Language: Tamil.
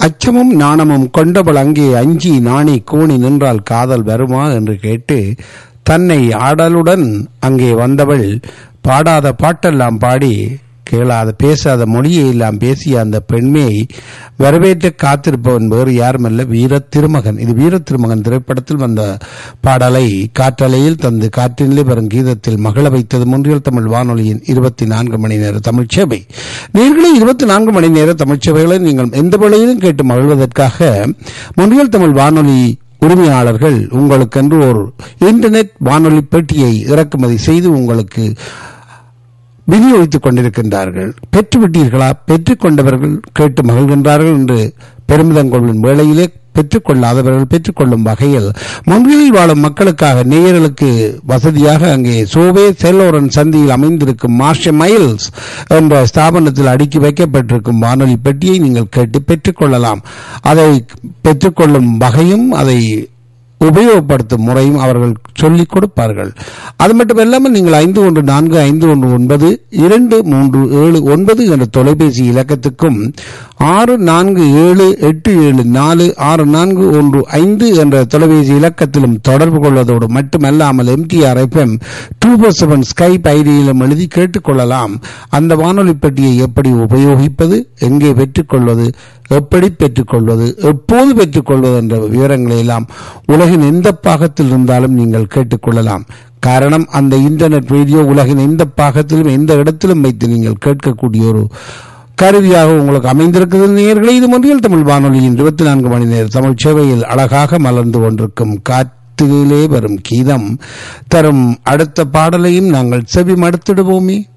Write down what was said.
அச்சமும் நாணமும் கொண்டவள் அங்கே அஞ்சி நாணி கூணி நின்றால் காதல் வருமா என்று கேட்டு தன்னை ஆடலுடன் அங்கே வந்தவள் பாடாத பாட்டெல்லாம் பாடி கேளாத பேசாத மொழியை எல்லாம் பேசிய அந்த பெண்மையை வரவேற்று காத்திருப்பவன் வேறு யாருமல்ல வீர திருமகன் இது வீர திருமகன் திரைப்படத்தில் வந்த பாடலை காற்றலையில் தந்து காற்றினிலே வரும் கீதத்தில் மகள வைத்தது முன்றியல் தமிழ் வானொலியின் இருபத்தி நான்கு மணி நேர தமிழ்ச் சேவை நீங்களே இருபத்தி நான்கு மணி நேர தமிழ்ச் சேவைகளை நீங்கள் எந்த வேளையிலும் கேட்டு மகிழ்வதற்காக முன்றியல் தமிழ் வானொலி உரிமையாளர்கள் உங்களுக்கென்று ஒரு இன்டர்நெட் வானொலி பெட்டியை இறக்குமதி செய்து உங்களுக்கு விநியோகித்துக் கொண்டிருக்கின்றார்கள் பெற்றுவிட்டீர்களா பெற்றுக் கொண்டவர்கள் கேட்டு மகிழ்கின்றார்கள் என்று பெருமிதம் கொள்ளும் வேளையிலே பெற்றுக்கொள்ளாதவர்கள் பெற்றுக்கொள்ளும் வகையில் முன்னிலையில் வாழும் மக்களுக்காக நேயர்களுக்கு வசதியாக அங்கே சோவே செல்லோரன் சந்தியில் அமைந்திருக்கும் மார்ஷ மைல்ஸ் என்ற ஸ்தாபனத்தில் அடுக்கி வைக்கப்பட்டிருக்கும் வானொலி பெட்டியை நீங்கள் கேட்டு பெற்றுக்கொள்ளலாம் அதை பெற்றுக்கொள்ளும் வகையும் அதை உபயோகப்படுத்தும் முறையும் அவர்கள் சொல்லிக் கொடுப்பார்கள் அது மட்டுமல்லாமல் நீங்கள் ஐந்து ஒன்று நான்கு ஐந்து ஒன்று ஒன்பது இரண்டு மூன்று ஏழு ஒன்பது என்ற தொலைபேசி இலக்கத்துக்கும் ஆறு நான்கு ஏழு எட்டு ஏழு நாலு ஆறு நான்கு ஒன்று ஐந்து என்ற தொலைபேசி இலக்கத்திலும் தொடர்பு கொள்வதோடு மட்டுமல்லாமல் MTR FM two four seven Skype ஐடியிலும் எழுதி கேட்டுக்கொள்ளலாம் அந்த வானொலி பெட்டியை எப்படி உபயோகிப்பது எங்கே பெற்றுக்கொள்வது எப்படி பெற்றுக்கொள்வது எப்போது பெற்றுக்கொள்வது என்ற விவரங்களை எல்லாம் உலகின் எந்த பாகத்தில் இருந்தாலும் நீங்கள் கேட்டுக்கொள்ளலாம் காரணம் அந்த இன்டர்நெட் ரேடியோ உலகின் எந்த பாகத்திலும் எந்த இடத்திலும் வைத்து நீங்கள் கேட்கக்கூடிய ஒரு கருவியாக உங்களுக்கு அமைந்திருக்கிறது நேயர்களே இது மொழியில் தமிழ் வானொலியின் இருபத்தி நான்கு மணி நேர தமிழ் சேவையில் அழகாக மலர்ந்து கொண்டிருக்கும் காற்றிலே வரும் கீதம் தரும் அடுத்த பாடலையும் நாங்கள் செவி மடுத்திடுவோமே